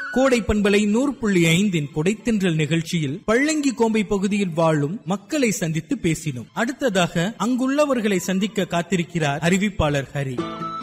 கோடை பண்பலை நூறு புள்ளி ஐந்தின் கொடைத்தென்றல் நிகழ்ச்சியில் பள்ளங்கி கோம்பை பகுதியில் வாழும் மக்களை சந்தித்து பேசினோம் அடுத்ததாக அங்குள்ளவர்களை சந்திக்க காத்திருக்கிறார் அறிவிப்பாளர் ஹரி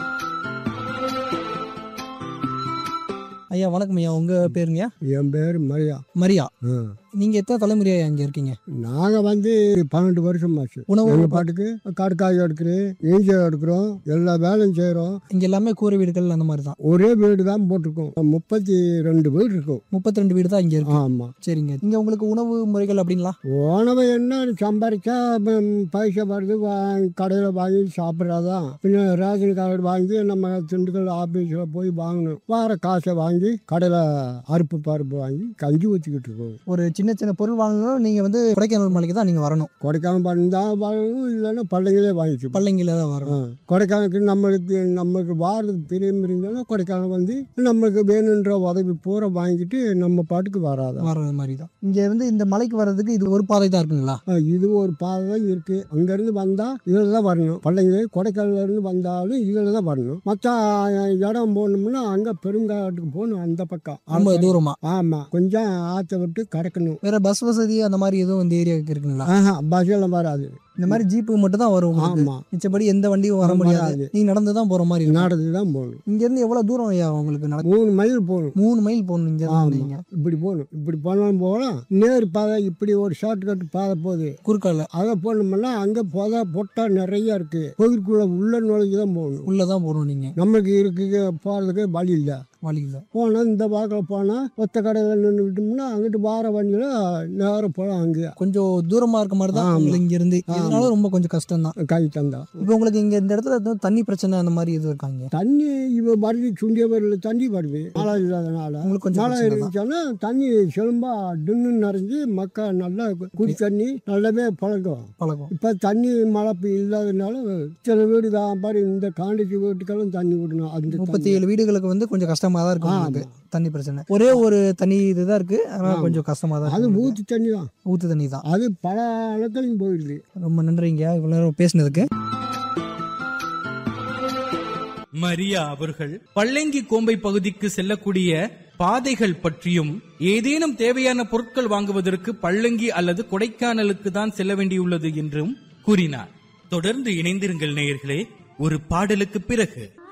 ஐயா வணக்கம் ஐயா உங்க பேருங்க என் பேர் மரியா மரியா ஆ. நீங்க எத்தனை தலைமுறையா இங்க இருக்கீங்க நாங்க வந்து பன்னெண்டு வருஷம் ஆச்சு உணவு எங்க பாட்டுக்கு கடுக்காய் எடுக்கிறோம் ஈஞ்சம் எடுக்கிறோம் எல்லா வேலையும் செய்கிறோம் இங்க எல்லாமே கூரை வீடுகள் அந்த மாதிரி தான் ஒரே வீடு தான் போட்டிருக்கோம் முப்பத்தி ரெண்டு வீடு இருக்கும் முப்பத்தி ரெண்டு வீடு தான் இங்க இருக்கு ஆமாம் சரிங்க இங்க உங்களுக்கு உணவு முறைகள் அப்படின்லாம் உணவு என்ன சம்பாரிச்சா ம், பைசா வருது கடையில் வாங்கி சாப்பிட்றதான் பின்ன ரேஷன் கார்டு வாங்கி நம்ம திண்டுக்கல் ஆஃபீஸில் போய் வாங்கணும் வார காசை வாங்கி கடையில் அறுப்பு பருப்பு வாங்கி கஞ்சி ஊற்றிக்கிட்டு இருக்கோம் ஒரு சின்ன சின்ன பொருள் வாங்கணும் நீங்க வந்து கொடைக்கானல் மலைக்கு தான் நீங்க வரணும் கொடைக்கானல் பண்ணா வாங்கணும் இல்லைன்னா பள்ளைங்களே வாங்கிச்சு பள்ளங்கில தான் வரணும் கொடைக்கானலுக்கு நம்மளுக்கு நம்மளுக்கு வாரதுக்கு பிரியம் இருந்தாலும் கொடைக்கானல் வந்து நம்மளுக்கு வேணுன்ற உதவி பூரா வாங்கிட்டு நம்ம பாட்டுக்கு வராத வர்றது மாதிரி தான் இங்க வந்து இந்த மலைக்கு வர்றதுக்கு இது ஒரு பாதை தான் இருக்குங்களா இது ஒரு பாதை தான் இருக்கு அங்கேருந்து வந்தால் இதில் தான் வரணும் பிள்ளைங்க கொடைக்கானல்ல இருந்து வந்தாலும் இதில் தான் வரணும் மற்ற இடம் போகணும்னா அங்கே பெருங்காட்டுக்கு போகணும் அந்த பக்கம் ரொம்ப தூரமா ஆமாம் கொஞ்சம் ஆற்றை விட்டு கடக்கணும் வேற பஸ் வசதி அந்த மாதிரி எதுவும் இந்த ஏரியாவுக்கு இருக்குங்களா ஆஹா பஸ்ஸெல்லாம் வராது இந்த மாதிரி ஜீப்பு மட்டும் தான் வரும் உங்களுக்கு ஆமாம் மிச்சபடி எந்த வண்டியும் வர முடியாது வராது. நீ நடந்து தான் போற மாதிரி இருக்கும் நடந்து தான் போகணும் இங்க இருந்து எவ்வளவு தூரம் ஐயா உங்களுக்கு நடக்கும் மூணு மைல் போகணும் மூணு மைல் போகணும் இங்க இருந்து ஆமா. நீங்க இப்படி போகணும் இப்படி போனாலும் போகலாம் நேர் பாதை இப்படி ஒரு ஷார்ட் கட் பாதை போகுது குறுக்கால அதை போனோம்னா அங்கே புதை பொட்டா நிறைய இருக்கு கோவிலுக்குள்ள உள்ள நுழைஞ்சு தான் போகணும் உள்ளதான் போகணும் நீங்க நமக்கு இருக்கு போகிறதுக்கு வழி இல்லை வழி இல்ல போனால் இந்த வாக்கில் போனால் ஒத்த கடையில் நின்றுக்கிட்டோம்னா அங்கிட்டு வார வண்டியில் நேரம் போகலாம் அங்கே கொஞ்சம் தூரமா இருக்க மாதிரி தான் ஆமா. உங்களுக்கு இங்க இருந்து ஆமா. இதனால ரொம்ப கொஞ்சம் கஷ்டம் தான் கை தந்தா இப்போ உங்களுக்கு இங்க இந்த இடத்துல எதுவும் தண்ணி பிரச்சனை அந்த மாதிரி எதுவும் இருக்காங்க தண்ணி இவ வருது சுண்டிய வரல தண்ணி வருது மழை இல்லாதனால உங்களுக்கு கொஞ்சம் மழை பிரச்சனை தான். இருந்துச்சுன்னா தண்ணி செலும்பா டின்னு நிறைஞ்சு மக்கள் நல்லா குடி தண்ணி நல்லாவே பழக்கம் பழக்கம் இப்போ தண்ணி மழை பெய்ய இல்லாதனால சில வீடு தான் பாரு இந்த காண்டிச்சி வீட்டுக்கெல்லாம் தண்ணி விடணும் அந்த முப்பத்தி ஏழு வீடுகளுக்கு வந்து கொஞ்சம் கஷ்டமா தான் இருக்கும் ஆமா. உங்களுக்கு தண்ணி பிரச்சனை ஒரே ஒரு தண்ணி இதுதான் இருக்கு அதனால ஆமா. கொஞ்சம் கஷ்டமா தான் அது இருக்கு ஊற்று தண்ணி தான் ஊத்து தண்ணி தான் அது பல இடத்துலையும் போயிடுது ரொம்ப நன்றிங்க இவ்வளவு நேரம் பேசினதுக்கு மரியா அவர்கள் பள்ளங்கி கோம்பை பகுதிக்கு செல்லக்கூடிய பாதைகள் பற்றியும் ஏதேனும் தேவையான பொருட்கள் வாங்குவதற்கு பள்ளங்கி அல்லது கொடைக்கானலுக்கு தான் செல்ல வேண்டியுள்ளது என்றும் கூறினார் தொடர்ந்து இணைந்திருங்கள் நேயர்களே ஒரு பாடலுக்கு பிறகு